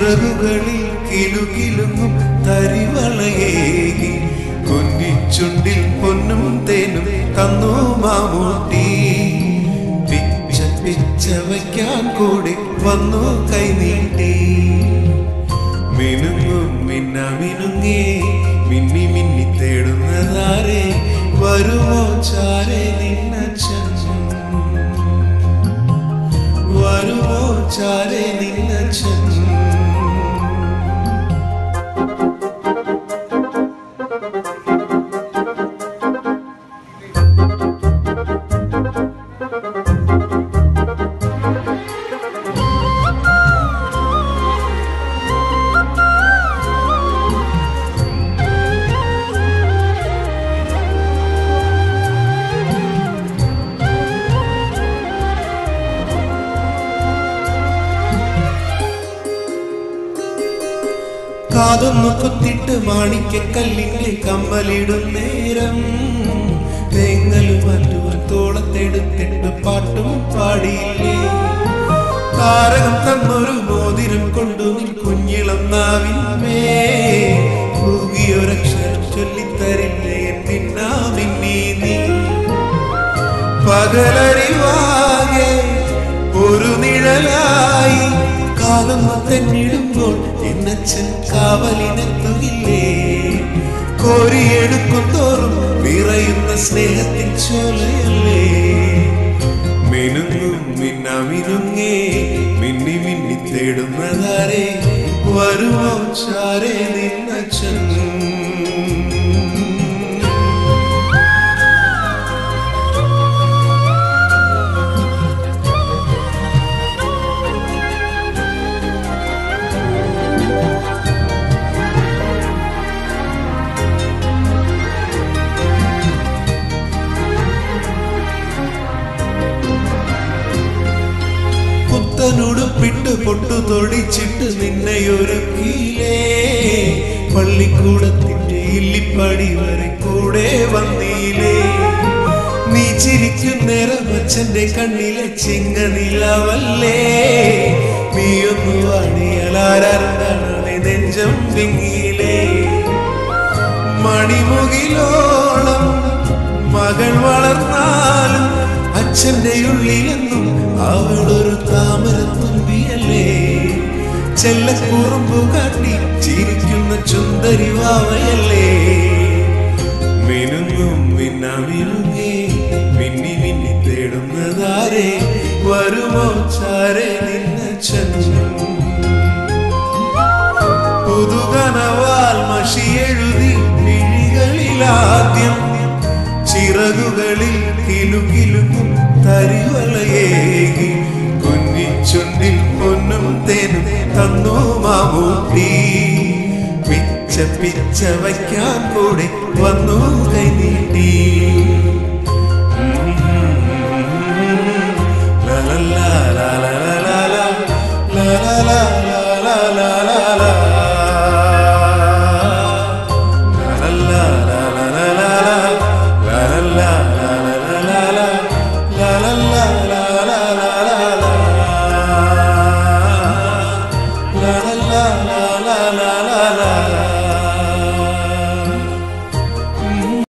ചിറകുകളിൽ കിലുകിലുങ്ങും തരിവളയേകി കുഞ്ഞിച്ചുണ്ടിൽ പൊന്നും തേനും തന്നു മാമൂട്ടി പിച്ച പിച്ച വയ്ക്കാൻ കൂടി വന്നു കൈനീട്ടി മിനുങ്ങും മിന്ന മിനുങ്ങേ മിന്നി മിന്നി തേടുന്നതാരെ വരുമോ ചാരെ നിന്നച്ഛൻ വരുമോ ചാരെ നിന്നച്ഛൻ കാതൊന്നു കുത്തിട്ട് മാണിക്കക്കല്ലിന്റെ കമ്മലിടും നേരം തെങ്ങലും മറ്റുവൻ തോളത്തെടുത്തിട്ട് പാട്ടും പാടിയില്ലേ താരകം തന്നൊരു മോതിരം കൊണ്ടു നിൻ കുഞ്ഞിളം നാവിന്മേ ഭൂകിയൊരക്ഷരം ചൊല്ലിത്തരില്ലേ എന്തിനാ മിന്നി നീ പകലറിവാകെ ഒരു നിഴലായി കാലം തെന്നിടുമ്പോൾ എന്നച്ഛൻ കാവലിനെത്തുകില്ലേ കോരിയെടുക്കും തോറും വിറയുന്ന സ്നേഹത്തിൻ ചോലയല്ലേ മിനുങ്ങും മിന്ന മിനുങ്ങേ മിന്നി മിന്നി തേടുന്നതാരെ വരുമോ ചാരേ നിന്നച്ഛൻ പുത്തനുടുപ്പിട്ട് പൊട്ടു തൊടിച്ചിട്ട് നിന്നെയൊരുക്കിയില്ലേ പള്ളിക്കൂടത്തിന്റെ ഇല്ലിപ്പടി വരെ കൂടെ വന്നില്ലേ നീ ചിരിക്കുന്നേരം അച്ഛന്റെ കണ്ണിലെ ചിങ്ങനിലവല്ലേ നീയൊന്നു വാണിയലാരാണ് നെഞ്ചം വിങ്ങിയില്ലേ മണിമുകിലോളം മകൾ വളർന്നാലും അച്ഛന്റെ ഉള്ളിലെന്നും അവളൊരു താമര തുമ്പിയല്ലേ ചെല്ലക്കുറുമ്പു കാട്ടി ചിരിക്കുന്ന ചുന്ദരി വാവയല്ലേ മിനുങ്ങും മിന്ന മിനുങ്ങി മിന്നി മിന്നി തേടുന്നതാരെ വരുമോ ചാരെ നിന്നച്ഛൻ പുതുകനവാൽ മഷിയെഴുതി മിഴികളിലാദ്യം ചിറകുകളിൽ കിലുകിലുങ്ങും തരിവലയേകി കുഞ്ഞിച്ചുണ്ടിൽ പൊന്നും തേനും തന്നു മാമൂട്ടി പിച്ച പിച്ച വയ്ക്കാൻ കൂടെ വന്നു കൈ